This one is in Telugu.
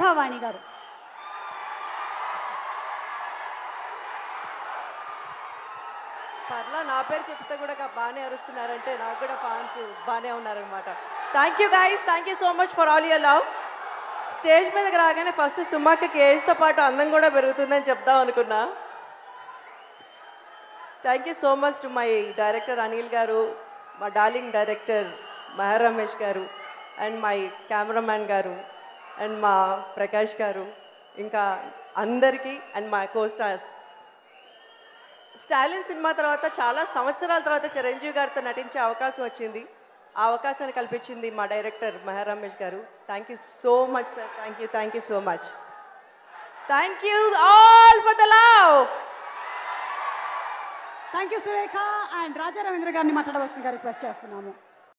సురేఖావాణి గారు పర్లా నా పేరు చెప్తే కూడా కా- బాగానే అరుస్తున్నారంటే నాకు కూడా ఫ్యాన్స్ బాగానే ఉన్నారనమాట thank you guys thank you so much for all your love stage మీదకి రాగానే ఫస్ట్ సుమాకి ఏజ్తో పాటు అందం కూడా పెరుగుతుందని చెప్దాం అనుకున్నా thank you so much to my director Anil garu మా darling director Meher Ramesh garu and my cameraman garu and మా ప్రకాష్ గారు ఇంకా అందరికీ అండ్ మా కో స్టార్స్ స్టాలిన్ సినిమా తర్వాత చాలా సంవత్సరాల తర్వాత చిరంజీవి గారితో నటించే అవకాశం వచ్చింది ఆ అవకాశాన్ని కల్పించింది మా director Meher Ramesh garu thank you so much sir thank you thank you so much thank you all for the love thank you Surekha and Raja Ravindra గారిని మాట్లాడవలసిందిగా రిక్వెస్ట్ చేస్తున్నాము